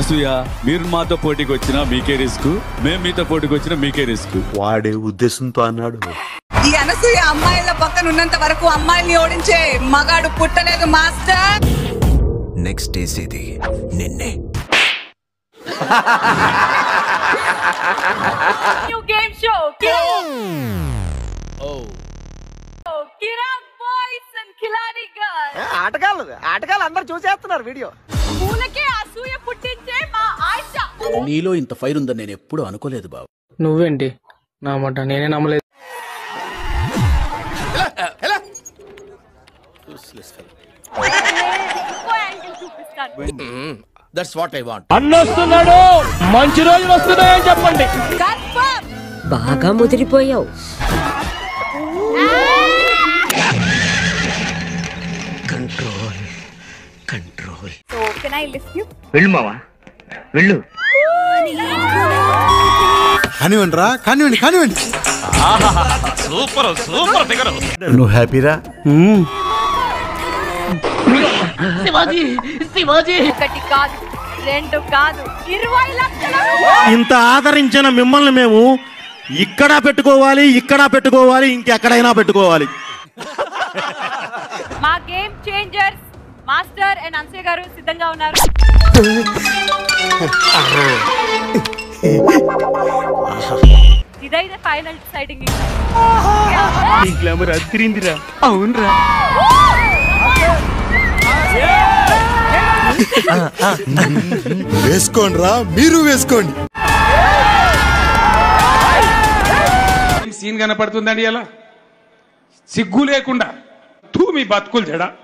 అనసూయ మీరు మాతో పోటీకి వచ్చినా మీకే రిస్క్ మేము మీతో పోటీకి వచ్చినా మీకే రిస్క్ వాడే ఉద్దేశంతో అన్నాడు ఈ అనసూయ అమ్మాయిల పక్కన ఉన్నంత వరకు అమ్మాయిల్ని ఓడించే మగాడు పుట్టలేదు మాస్టర్ నెక్స్ట్ వేసేది నిన్నే new game show Kiraak boys and Khiladi girl ఆటగాళ్ళు ఆటగాళ్ళు అందరు చూసేస్తున్నారు వీడియో పూలకే అసూయ పుట్టించే మా ఆశ నీలో ఇంత ఫైర్ ఉందని నేను ఎప్పుడు అనుకోలేదు బాబు నువ్వేంటి నా మాట నేనే నమ్మలేదు ఇంకో యాంగిల్ చూపిస్తాను దట్స్ వాట్ ఐ వాంట్ అన్నొస్తున్నాడు మంచి రోజులు వస్తున్నాయని చెప్పండి కన్ఫర్మ్ బాగా ముదిరిపోయావు control control so can I list you వెళ్ళు మావా వెళ్ళు కానివ్వండి రా కానివ్వండి కానివ్వండి నువ్వు హ్యాపీరా ఒకటి కాదు రెండు కాదు ఇరవై లక్షల ఇంత ఆదరించిన మిమ్మల్ని మేము ఇక్కడ పెట్టుకోవాలి ఇక్కడ పెట్టుకోవాలి ఇంకెక్కడైనా పెట్టుకోవాలి మా గేమ్ చేంజర్స్ మాస్టర్ అండ్ అన్సే గారు సిద్ధంగా ఉన్నారు ఇదైతే ఫైనల్ డిసైడింగ్ గ్లామర్ అదిరిందిరా అవునరా వేసుకోండి రా మీరు వేసుకోండి సీన్ కనపడుతుందండి అలా సిగ్గు లేకుండా తూ మీ బతుకులు జడా